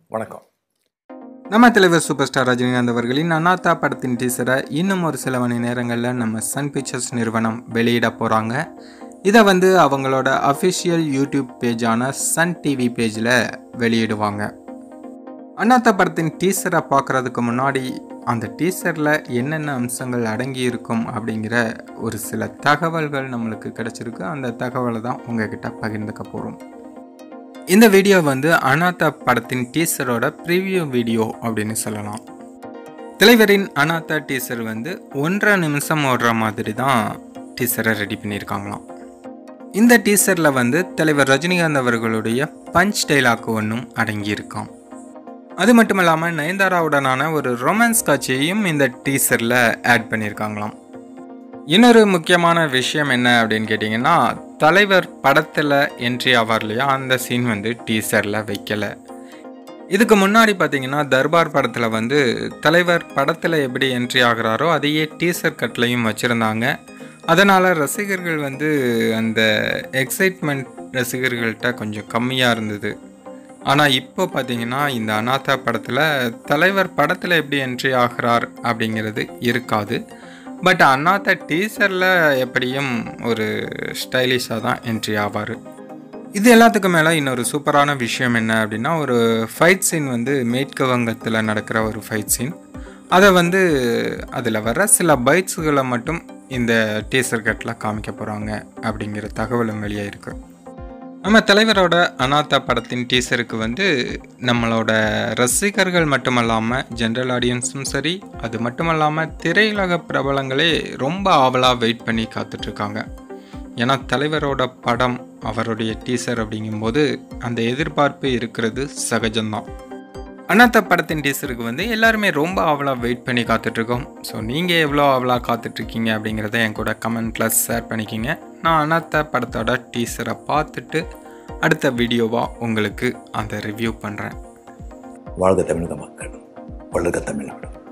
வணக்கம் நம்ம தலைவர் சூப்பர் ஸ்டார் ரஜினிகாந்த் அவர்களின் அனாத்தா படத்தின் டீசரை இன்னும் ஒரு சில மணி நேரங்களில் நம்ம சன் பிக்சர்ஸ் நிறுவனம் வெளியிட போகிறாங்க இதை வந்து அவங்களோட அஃபிஷியல் யூடியூப் பேஜான சன் டிவி பேஜில் வெளியிடுவாங்க அண்ணாத்தா படத்தின் டீசரை பார்க்குறதுக்கு முன்னாடி அந்த டீசரில் என்னென்ன அம்சங்கள் அடங்கி இருக்கும் அப்படிங்கிற ஒரு சில தகவல்கள் நம்மளுக்கு கிடச்சிருக்கு அந்த தகவலை தான் உங்ககிட்ட பகிர்ந்துக்க போகிறோம் இந்த வீடியோ வந்து அனாத்தா படத்தின் டீசரோட ப்ரிவியூ வீடியோ அப்படின்னு சொல்லலாம் தலைவரின் அனாத்தா டீசர் வந்து ஒன்றரை நிமிஷம் ஓடுற மாதிரி தான் டீசரை ரெடி பண்ணியிருக்காங்களாம் இந்த டீசரில் வந்து தலைவர் ரஜினிகாந்த் அவர்களுடைய பஞ்ச் டைலாக் ஒன்றும் அடங்கியிருக்காம் அது மட்டும் இல்லாமல் நயன்தாராவுடனான ஒரு ரொமான்ஸ் காட்சியையும் இந்த டீசரில் ஆட் பண்ணியிருக்காங்களாம் இன்னொரு முக்கியமான விஷயம் என்ன அப்படின்னு கேட்டிங்கன்னா தலைவர் படத்தில் என்ட்ரி ஆவார் இல்லையா அந்த சீன் வந்து டீசரில் வைக்கலை இதுக்கு முன்னாடி பார்த்தீங்கன்னா தர்பார் படத்தில் வந்து தலைவர் படத்தில் எப்படி என்ட்ரி ஆகுறாரோ அதையே டீசர் கட்லையும் வச்சுருந்தாங்க அதனால் ரசிகர்கள் வந்து அந்த எக்ஸைட்மெண்ட் ரசிகர்கள்ட்ட கொஞ்சம் கம்மியாக இருந்தது ஆனால் இப்போ பார்த்தீங்கன்னா இந்த அனாதா படத்தில் தலைவர் படத்தில் எப்படி என்ட்ரி ஆகிறார் அப்படிங்கிறது இருக்காது பட் அண்ணாத்த டீசரில் எப்படியும் ஒரு ஸ்டைலிஷாக தான் என்ட்ரி ஆவார் இது எல்லாத்துக்கும் மேலே இன்னொரு சூப்பரான விஷயம் என்ன அப்படின்னா ஒரு ஃபைட் சீன் வந்து மேற்கு வங்கத்தில் நடக்கிற ஒரு ஃபைட் சீன் அதை வந்து அதில் வர சில பைட்ஸுகளை மட்டும் இந்த டீசர் கட்டில் காமிக்க போகிறாங்க அப்படிங்கிற தகவலும் வெளியே இருக்குது நம்ம தலைவரோட அனாத்தா படத்தின் டீசருக்கு வந்து நம்மளோட ரசிகர்கள் மட்டுமல்லாமல் ஜென்ரல் ஆடியன்ஸும் சரி அது மட்டுமல்லாமல் திரையுலக பிரபலங்களே ரொம்ப ஆவலாக வெயிட் பண்ணி காத்துட்ருக்காங்க ஏன்னா தலைவரோட படம் அவருடைய டீசர் அப்படிங்கும்போது அந்த எதிர்பார்ப்பு இருக்கிறது சகஜம்தான் அண்ணாத்த படத்தின் டீசருக்கு வந்து எல்லாருமே ரொம்ப ஆவலாக வெயிட் பண்ணி காத்துட்ருக்கோம் ஸோ நீங்கள் எவ்வளோ ஆவலாக காத்துட்ருக்கீங்க அப்படிங்கிறத என் கூட கமெண்ட்டில் ஷேர் பண்ணிக்கிங்க நான் அண்ணாத்த படத்தோட டீசரை பார்த்துட்டு அடுத்த வீடியோவாக உங்களுக்கு அந்த ரிவ்யூ பண்ணுறேன் வாழ்க தமிழக மக்கள் வளர்க தமிழ்நாடு